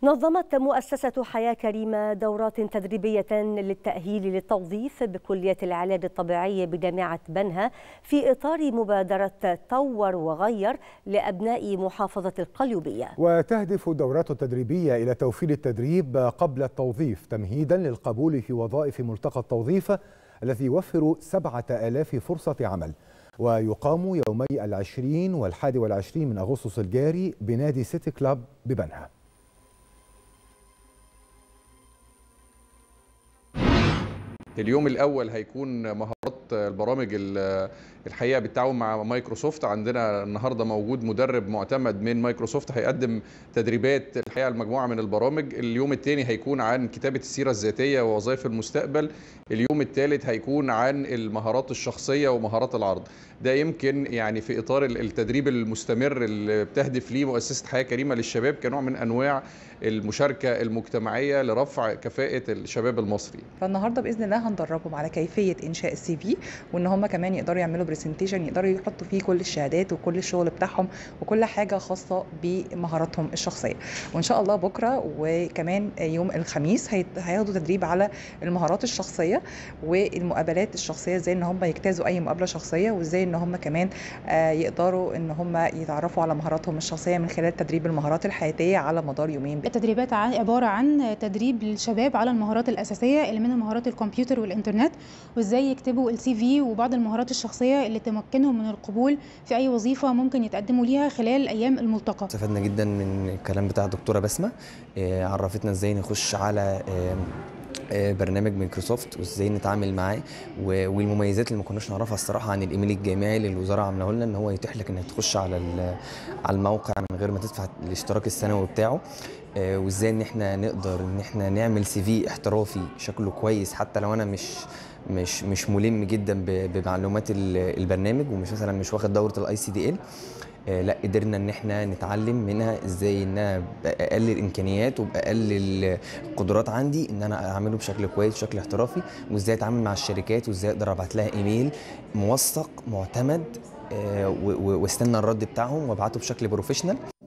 نظمت مؤسسة حياة كريمة دورات تدريبية للتأهيل للتوظيف بكلية العلاج الطبيعي بجامعة بنها في إطار مبادرة طور وغير لأبناء محافظة القليوبية وتهدف الدورات التدريبية إلى توفير التدريب قبل التوظيف تمهيدا للقبول في وظائف ملتقى التوظيف الذي يوفر سبعة آلاف فرصة عمل ويقام يومي العشرين والحادي والعشرين من أغسطس الجاري بنادي سيتي كلاب ببنها اليوم الاول هيكون مهارات البرامج الحقيقه بالتعاون مع مايكروسوفت عندنا النهارده موجود مدرب معتمد من مايكروسوفت هيقدم تدريبات الحقيقه لمجموعه من البرامج اليوم الثاني هيكون عن كتابه السيره الذاتيه ووظائف المستقبل اليوم الثالث هيكون عن المهارات الشخصيه ومهارات العرض ده يمكن يعني في اطار التدريب المستمر اللي بتهدف ليه مؤسسه حياه كريمه للشباب كنوع من انواع المشاركه المجتمعيه لرفع كفاءه الشباب المصري فالنهارده باذن الله هندربهم على كيفيه انشاء السي في وان هم كمان يقدروا يعملوا برزنتيشن يقدروا يحطوا فيه كل الشهادات وكل الشغل بتاعهم وكل حاجه خاصه بمهاراتهم الشخصيه وان شاء الله بكره وكمان يوم الخميس هياخدوا تدريب على المهارات الشخصيه والمقابلات الشخصيه ازاي ان هم يجتازوا اي مقابله شخصيه وازاي ان هم كمان يقدروا ان هم يتعرفوا على مهاراتهم الشخصيه من خلال تدريب المهارات الحياتيه على مدار يومين التدريبات عباره عن تدريب للشباب على المهارات الاساسيه اللي منها مهارات الكمبيوتر والانترنت وازاي يكتبوا السي في وبعض المهارات الشخصيه اللي تمكنهم من القبول في اي وظيفه ممكن يتقدموا ليها خلال ايام الملتقى استفدنا جدا من الكلام بتاع الدكتوره بسمه عرفتنا ازاي نخش على برنامج مايكروسوفت وازاي نتعامل معاه والمميزات اللي ما كناش نعرفها الصراحه عن الايميل الجامعي اللي الوزاره عاملاه لنا ان هو يتيح لك انك تخش على على الموقع من غير ما تدفع الاشتراك السنوي بتاعه وازاي ان احنا نقدر ان احنا نعمل سي في احترافي شكله كويس حتى لو انا مش مش مش ملم جدا بمعلومات البرنامج ومش مثلا مش واخد دوره الاي سي دي ال لا قدرنا ان احنا نتعلم منها ازاي ان انا باقل الامكانيات وباقل القدرات عندي ان انا اعمله بشكل كويس بشكل احترافي وازاي اتعامل مع الشركات وازاي اقدر ابعت لها ايميل موثق معتمد واستنى الرد بتاعهم وابعته بشكل بروفيشنال